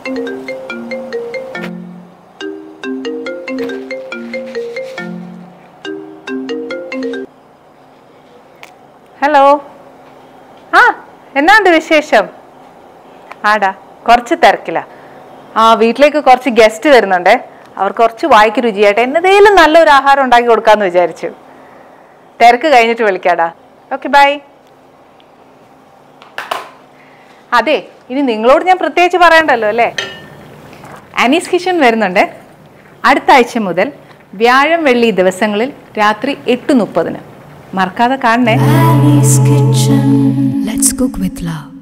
Hello ആ എന്നാണ്ട് വിശേഷം ആടാ കുറച്ച് തിരക്കില്ല ആ വീട്ടിലേക്ക് കുറച്ച് ഗസ്റ്റ് വരുന്നുണ്ടേ അവർ കുറച്ച് വായിക്ക് രുചിയായിട്ട് എന്നതേലും നല്ലൊരു ആഹാരം ഉണ്ടാക്കി കൊടുക്കാന്ന് വിചാരിച്ചു തിരക്ക് കഴിഞ്ഞിട്ട് വിളിക്കാടാ ഓക്കെ ബൈ അതെ ഇനി നിങ്ങളോട് ഞാൻ പ്രത്യേകിച്ച് പറയണ്ടല്ലോ അല്ലേ ആനീസ് കിച്ചൺ വരുന്നുണ്ട് അടുത്ത ആഴ്ച മുതൽ വ്യാഴം വെള്ളി ദിവസങ്ങളിൽ രാത്രി എട്ട് മുപ്പതിന് മറക്കാതെ കാണണേ Annie's Kitchen. Let's cook with love.